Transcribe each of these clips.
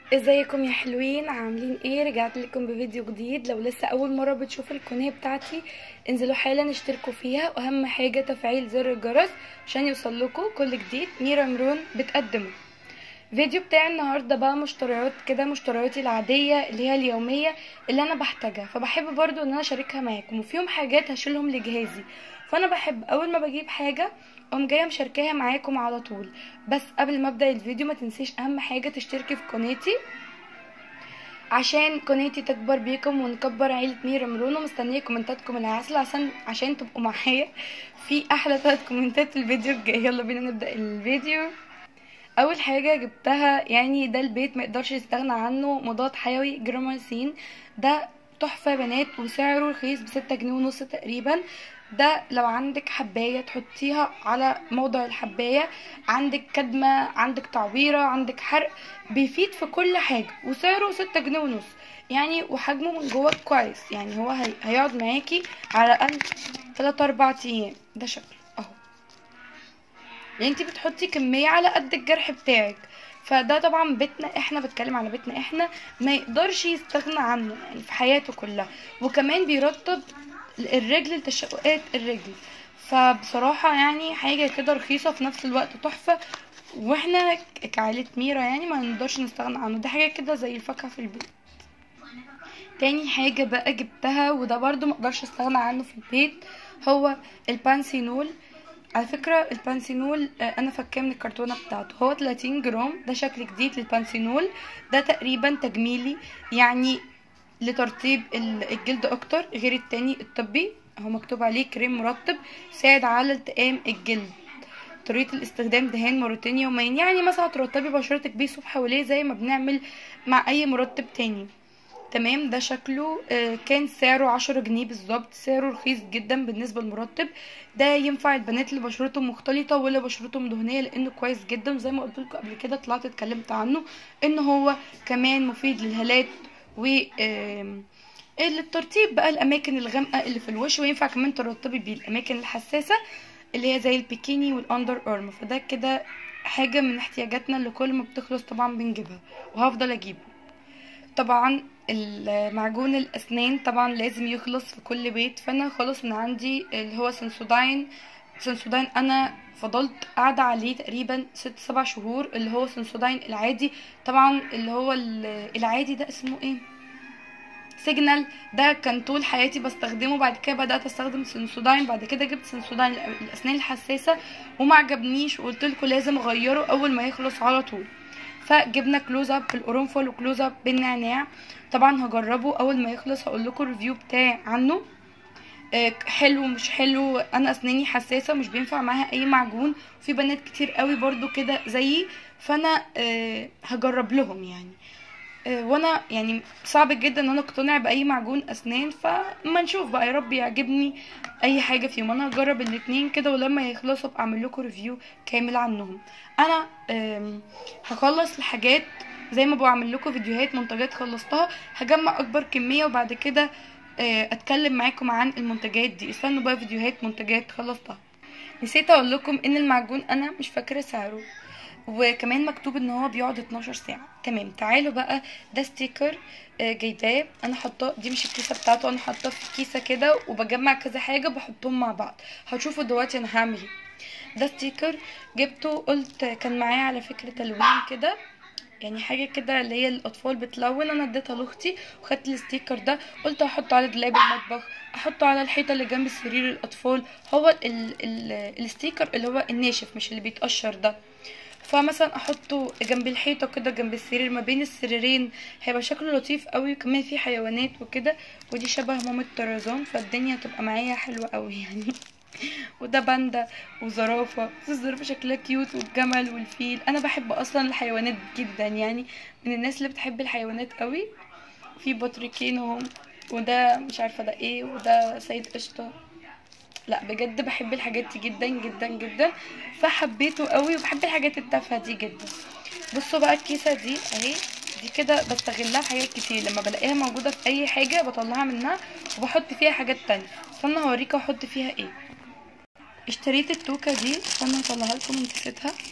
ازيكم يا حلوين عاملين ايه رجعت لكم بفيديو جديد لو لسه اول مره بتشوفوا القناه بتاعتي انزلوا حالا اشتركوا فيها واهم حاجه تفعيل زر الجرس عشان يوصل لكم كل جديد ميرا مرون بتقدمه فيديو بتاع النهارده بقى مشتريات كده مشترياتي العاديه اللي هي اليوميه اللي انا بحتاجها فبحب برضو ان انا اشاركها معاكم وفيهم حاجات هشيلهم لجهازي فانا بحب اول ما بجيب حاجه اقوم جايه مشاركاها معاكم على طول بس قبل ما ابدا الفيديو ما تنسيش اهم حاجه تشتركي في قناتي عشان قناتي تكبر بيكم ونكبر عيلة ميرا مرون ومستنيه كومنتاتكم العسل عشان عشان تبقوا معايا في احلى ثلاث كومنتات في الفيديو الجاي يلا بينا نبدا الفيديو اول حاجه جبتها يعني ده البيت ما يقدرش يستغنى عنه مضاد حيوي جرامالسين ده تحفه يا بنات وسعره رخيص بستة جنيه ونص تقريبا ده لو عندك حبايه تحطيها على موضع الحبايه عندك كدمه عندك تعويره عندك حرق بيفيد في كل حاجه وسعره ستة جنيه ونص يعني وحجمه من جوه كويس يعني هو هي... هيقعد معاكي على الاقل 3 4 ايام ده شكله اهو يعني انت بتحطي كميه على قد الجرح بتاعك فده طبعا بيتنا احنا بتكلم على بيتنا احنا ما يقدرش يستغنى عنه يعني في حياته كلها وكمان بيرطب الرجل لتشققات الرجل فبصراحة يعني حاجة كده رخيصة في نفس الوقت تحفة واحنا كعائلة ميرا يعني ما نقدرش نستغنى عنه دي حاجة كده زي الفاكهة في البيت تاني حاجة بقى جبتها وده برضو مقدرش استغنى عنه في البيت هو البانسينول على فكرة البانسينول انا فكاه من الكرتونة بتاعته هو 30 جرام ده شكل جديد للبانسينول ده تقريبا تجميلي يعني لترطيب الجلد اكتر غير التاني الطبي هو مكتوب عليه كريم مرطب ساعد على التئام الجلد طريقة الاستخدام دهان مرتين يوميا يعني مثلا ترطبي بشرتك بيه الصبح وليه زي ما بنعمل مع اي مرطب تاني تمام ده شكله كان سعره عشرة جنيه بالظبط سعره رخيص جدا بالنسبة للمرطب ده ينفع البنات اللي بشرتهم مختلطة واللي بشرتهم دهنية لانه كويس جدا وزي ما قلت لكم قبل كده طلعت اتكلمت عنه ان هو كمان مفيد للهالات و الترطيب بقى الاماكن الغامقه اللي في الوش وينفع كمان ترطبي بيه الاماكن الحساسه اللي هي زي البيكيني والاندر ارم فده كده حاجه من احتياجاتنا اللي كل ما بتخلص طبعا بنجيبها وهفضل اجيبه طبعا معجون الاسنان طبعا لازم يخلص في كل بيت فانا خلاص من عندي اللي هو سنسوداين سنسوداين انا فضلت قاعدة عليه تقريبا ست سبع شهور اللي هو سنسوداين العادي طبعا اللي هو العادي ده اسمه ايه سيجنال ده كان طول حياتي بستخدمه بعد كده بدات استخدم سنسوداين بعد كده جبت سنسوداين الاسنان الحساسه وما عجبنيش وقلت لكم لازم اغيره اول ما يخلص على طول فجبنا كلوز اب بالقرنفل وكلوز اب بالنعناع طبعا هجربه اول ما يخلص هقول لكم الريفيو بتاعي عنه حلو مش حلو انا اسناني حساسه مش بينفع معاها اي معجون وفي بنات كتير قوي برضو كده زيي فانا هجرب لهم يعني وانا يعني صعب جدا ان انا اقتنع باي معجون اسنان فما نشوف بقى يا رب يعجبني اي حاجه فيهم انا هجرب الاتنين كده ولما يخلصوا ابقى اعمل لكم ريفيو كامل عنهم انا هخلص الحاجات زي ما بعمل لكم فيديوهات منتجات خلصتها هجمع اكبر كميه وبعد كده اتكلم معاكم عن المنتجات دي استنوا بقى فيديوهات منتجات خلصتها نسيت اقول لكم ان المعجون انا مش فاكره سعره وكمان مكتوب ان هو بيقعد 12 ساعه تمام تعالوا بقى ده ستيكر جايباه انا حاطاه دي مش الكيسه بتاعته انا حاطاه في كيسه كده وبجمع كذا حاجه بحطهم مع بعض هتشوفوا دلوقتي انا هعمل ايه ده ستيكر جبته قلت كان معايا على فكره تلوين كده يعني حاجه كده اللي هي الاطفال بتلون انا اديتها لاختي وخدت الستيكر ده قلت احطه على دولاب المطبخ احطه على الحيطه اللي جنب سرير الاطفال هو ال ال الستيكر اللي هو الناشف مش اللي بيتقشر ده فمثلا احطه جنب الحيطه كده جنب السرير ما بين السريرين هيبقى شكله لطيف قوي وكمان في حيوانات وكده ودي شبه مامة طرزان فالدنيا هتبقى معايا حلوه قوي يعني وده باندا وزرافه الزرافه شكلها كيوت والجمل والفيل انا بحب اصلا الحيوانات جدا يعني من الناس اللي بتحب الحيوانات قوي في بطريقين اهم وده مش عارفه ده ايه وده سيد قشطه لا بجد بحب الحاجات دي جدا جدا جدا فحبيته قوي وبحب الحاجات التافهه دي جدا بصوا بقى الكيسه دي اهي دي كده بستغلها في حاجات كتير لما بلاقيها موجوده في اي حاجه بطلعها منها وبحط فيها حاجات تانية استنى هوريكم احط فيها ايه اشتريت التوكه دي استنى اطلعها لكم من كيستها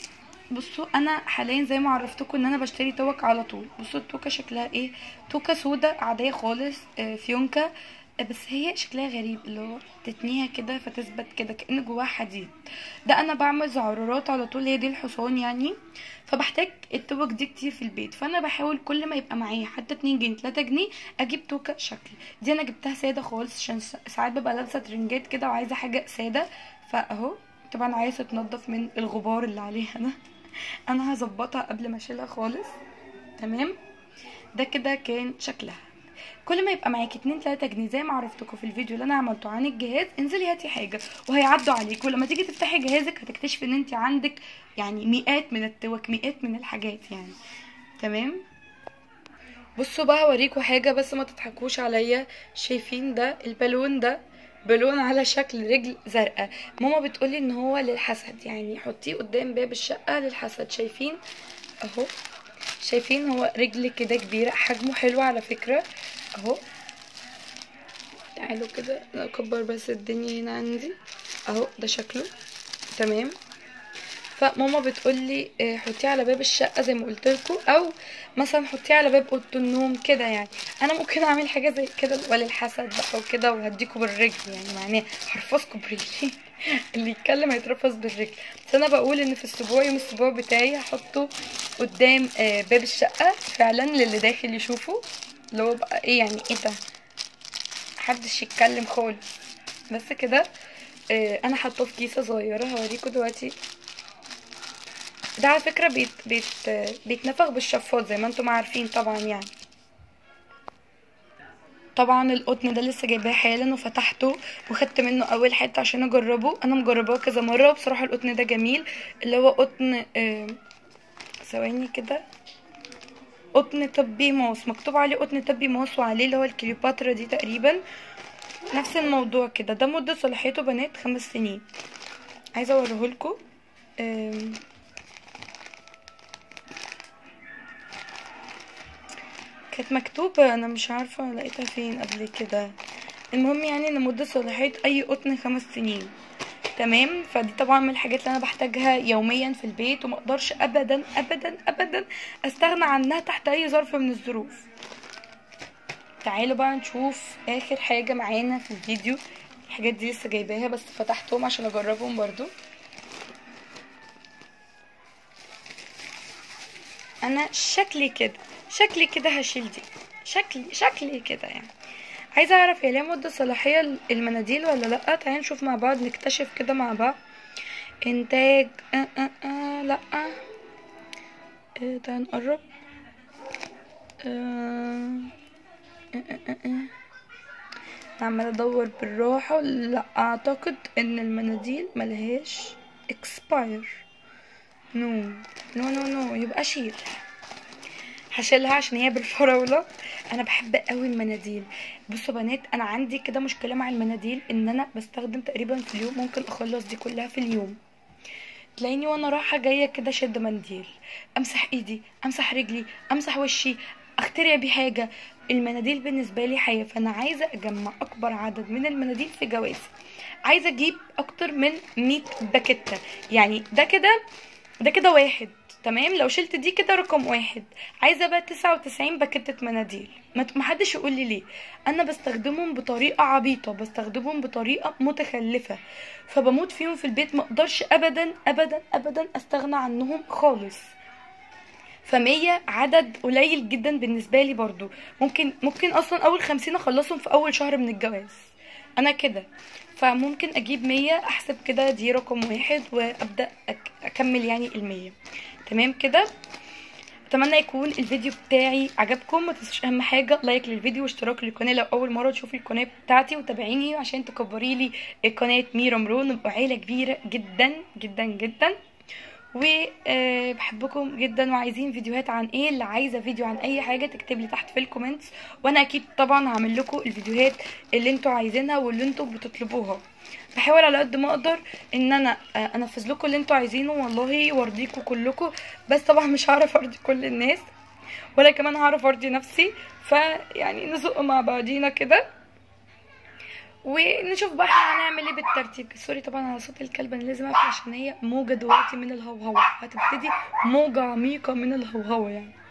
بصوا انا حاليا زي ما عرفتكم ان انا بشتري توك على طول بصوا التوكه شكلها ايه توكه سودا عاديه خالص آه، فيونكه آه، بس هي شكلها غريب اللي هو تتنيها كده فتثبت كده كأن جواها حديد ده انا بعمل زعرورات على طول هي دي الحصان يعني فبحتاج التوك دي كتير في البيت فانا بحاول كل ما يبقى معايا حتى 2 جنيه 3 جنيه اجيب توكه شكل دي انا جبتها ساده خالص عشان س- ساعات ببقى لابسه ترنجات كده وعايزه حاجه ساده فاهو طبعا عايزه تنضف من الغبار اللي عليها ده انا هظبطها قبل ما اشيلها خالص تمام ده كده كان شكلها كل ما يبقى معاكي 2 3 جنيه زي ما عرفتكم في الفيديو اللي انا عملته عن الجهاز انزلي هاتي حاجه وهيعدوا عليك ولما تيجي تفتحي جهازك هتكتشفي ان انت عندك يعني مئات من التوك مئات من الحاجات يعني تمام بصوا بقى هوريكوا حاجه بس ما تضحكوش عليا شايفين ده البالون ده بالون على شكل رجل زرقاء ماما بتقولي ان هو للحسد يعني حطيه قدام باب الشقه للحسد شايفين اهو شايفين هو رجل كده كبيره حجمه حلو على فكره اهو تعالوا كده اكبر بس الدنيا هنا عندي اهو ده شكله تمام فماما بتقولي آه، حطيه على باب الشقه زي ما قلت لكم او مثلا حطيه على باب اوضه النوم كده يعني انا ممكن اعمل حاجه زي كده وللحسد بقى وكده وهديكوا بالرجل يعني معناه هرفسكوا برجلي اللي يتكلم هيترفس بالرجل بس انا بقول ان في الاسبوع يوم الاسبوع بتاعي هحطه قدام آه، باب الشقه فعلا للي داخل يشوفه اللي هو بقى ايه يعني ايه ده محدش يتكلم خالص بس كده آه، انا حاطاه في كيسه صغيره هوريكم دلوقتي ده على فكره بيت بيت آه، بيتنفخ بالشفاط زي ما انتم عارفين طبعا يعني طبعا القطن ده لسه جايباه حالا وفتحته وخدت منه اول حته عشان اجربه انا مجرباه كذا مره وبصراحه القطن ده جميل اللي هو قطن آه، ثواني كده قطن طبي ماوس مكتوب عليه قطن طبي ماوس وعليه اللي هو الكليوباترا دي تقريبا نفس الموضوع كده ده مدة صلاحيته بنات خمس سنين عايزة اوريهولكوا أم، كانت مكتوبة انا مش عارفة لقيتها فين قبل كده المهم يعني ان مدة صلاحية اي قطن خمس سنين تمام فدي طبعا من الحاجات اللي انا بحتاجها يوميا في البيت وما اقدرش ابدا ابدا ابدا استغنى عنها تحت اي ظرف من الظروف تعالوا بقى نشوف اخر حاجة معانا في الفيديو الحاجات دي لسه جايباها بس فتحتهم عشان اجربهم برضو انا شكلي كده شكلي كده هشيل دي شكلي شكلي كده يعني عايزه اعرف هي ليها مده صلاحيه المناديل ولا لا تعالي نشوف مع بعض نكتشف كده مع بعض انتاج آه آه آه لا آه تعالي نقرب آه آه آه آه آه. عمالة ادور بالراحة لا اعتقد ان المناديل ملهاش اكسباير نو نو نو نو يبقى شيل هشيلها عشان هي بالفراولة انا بحب قوي المناديل بصوا بنات انا عندي كده مشكلة مع المناديل ان انا بستخدم تقريبا في اليوم ممكن اخلص دي كلها في اليوم تلاقيني وانا رايحة جاية كده شد منديل امسح ايدي امسح رجلي امسح وشي اخترع بيه حاجة المناديل بالنسبة لي حياة فانا عايزة اجمع اكبر عدد من المناديل في جوازي عايزة اجيب اكتر من 100 باكيتة يعني ده كده ده كده واحد تمام لو شلت دي كده رقم واحد عايزه بقى 99 باكيتة مناديل ما محدش يقول لي ليه انا بستخدمهم بطريقه عبيطه بستخدمهم بطريقه متخلفه فبموت فيهم في البيت ما اقدرش ابدا ابدا ابدا استغنى عنهم خالص فمية عدد قليل جدا بالنسبه لي برضو ممكن ممكن اصلا اول خمسين اخلصهم في اول شهر من الجواز انا كده فممكن اجيب مية احسب كده دي رقم واحد وابدا أك- اكمل يعني المية تمام كده اتمنى يكون الفيديو بتاعي عجبكم ما تنسوش اهم حاجه لايك للفيديو واشتراك للقناه لو اول مره تشوفي القناه بتاعتي وتابعيني عشان تكبري لي قناه ميرا مرون نبقى عيله كبيره جدا جدا جدا وبحبكم جدا وعايزين فيديوهات عن ايه اللي عايزه فيديو عن اي حاجه تكتب لي تحت في الكومنتس وانا اكيد طبعا هعمل لكم الفيديوهات اللي انتوا عايزينها واللي انتوا بتطلبوها بحاول على قد ما اقدر ان انا آه، انفذ لكم اللي انتوا عايزينه والله وارضيكم كلكم بس طبعا مش هعرف ارضي كل الناس ولا كمان هعرف ارضي نفسي فيعني نزق مع بعضينا كده ونشوف بقى احنا هنعمل ايه بالترتيب سوري طبعا على صوت الكلب انا لازم اقفل عشان هي موجة دلوقتي من الهوهوة هتبتدي موجة عميقة من الهوهوة يعني